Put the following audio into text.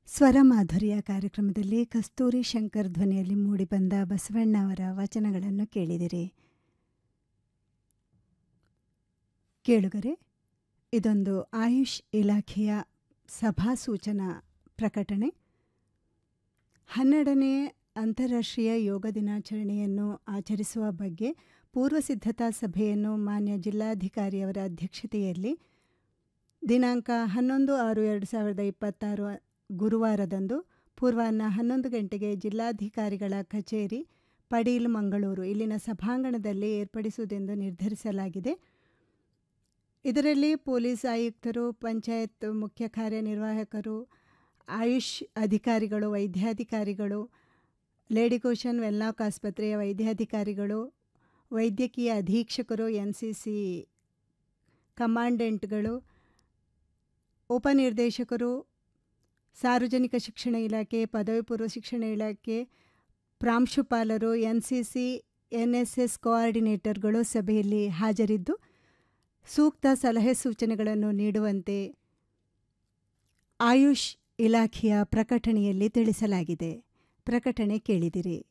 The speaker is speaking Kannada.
ಸ್ವರ ಮಾಧುರ್ಯ ಕಾರ್ಯಕ್ರಮದಲ್ಲಿ ಕಸ್ತೂರಿ ಶಂಕರ್ ಧ್ವನಿಯಲ್ಲಿ ಮೂಡಿಬಂದ ಬಸವಣ್ಣ ಅವರ ವಚನಗಳನ್ನು ಕೇಳಿದಿರಿ ಕೇಳುಗರೆ ಇದೊಂದು ಆಯುಷ್ ಇಲಾಖೆಯ ಸಭಾ ಸೂಚನಾ ಪ್ರಕಟಣೆ ಹನ್ನೆರಡನೇ ಅಂತಾರಾಷ್ಟ್ರೀಯ ಯೋಗ ದಿನಾಚರಣೆಯನ್ನು ಆಚರಿಸುವ ಬಗ್ಗೆ ಪೂರ್ವ ಸಿದ್ಧತಾ ಸಭೆಯನ್ನು ಮಾನ್ಯ ಜಿಲ್ಲಾಧಿಕಾರಿಯವರ ಅಧ್ಯಕ್ಷತೆಯಲ್ಲಿ ದಿನಾಂಕ ಹನ್ನೊಂದು ಆರು ಎರಡು ಸಾವಿರದ ಇಪ್ಪತ್ತಾರು ಗುರುವಾರದಂದು ಪೂರ್ವಾಹ್ನ ಹನ್ನೊಂದು ಗಂಟೆಗೆ ಜಿಲ್ಲಾಧಿಕಾರಿಗಳ ಕಚೇರಿ ಪಡೀಲ್ ಮಂಗಳೂರು ಇಲ್ಲಿನ ಸಭಾಂಗಣದಲ್ಲಿ ಏರ್ಪಡಿಸುವುದೆಂದು ನಿರ್ಧರಿಸಲಾಗಿದೆ ಇದರಲ್ಲಿ ಪೊಲೀಸ್ ಆಯುಕ್ತರು ಪಂಚಾಯತ್ ಮುಖ್ಯ ಕಾರ್ಯನಿರ್ವಾಹಕರು ಆಯುಷ್ ಅಧಿಕಾರಿಗಳು ವೈದ್ಯಾಧಿಕಾರಿಗಳು ಲೇಡಿ ಕೋಶನ್ ವೆಲ್ಲಾಕ್ ಆಸ್ಪತ್ರೆಯ ವೈದ್ಯಾಧಿಕಾರಿಗಳು ವೈದ್ಯಕೀಯ ಅಧೀಕ್ಷಕರು ಎನ್ ಸಿ ಸಿ ಕಮಾಂಡೆಂಟ್ಗಳು ಉಪನಿರ್ದೇಶಕರು ಸಾರ್ವಜನಿಕ ಶಿಕ್ಷಣ ಇಲಾಖೆ ಪದವಿ ಪೂರ್ವ ಶಿಕ್ಷಣ ಇಲಾಖೆ ಪ್ರಾಂಶುಪಾಲರು N C C N S S ಕೋಆರ್ಡಿನೇಟರ್ಗಳು ಸಭೆಯಲ್ಲಿ ಹಾಜರಿದ್ದು ಸೂಕ್ತ ಸಲಹೆ ಸೂಚನೆಗಳನ್ನು ನೀಡುವಂತೆ ಆಯುಷ್ ಇಲಾಖೆಯ ಪ್ರಕಟಣೆಯಲ್ಲಿ ತಿಳಿಸಲಾಗಿದೆ ಪ್ರಕಟಣೆ ಕೇಳಿದಿರಿ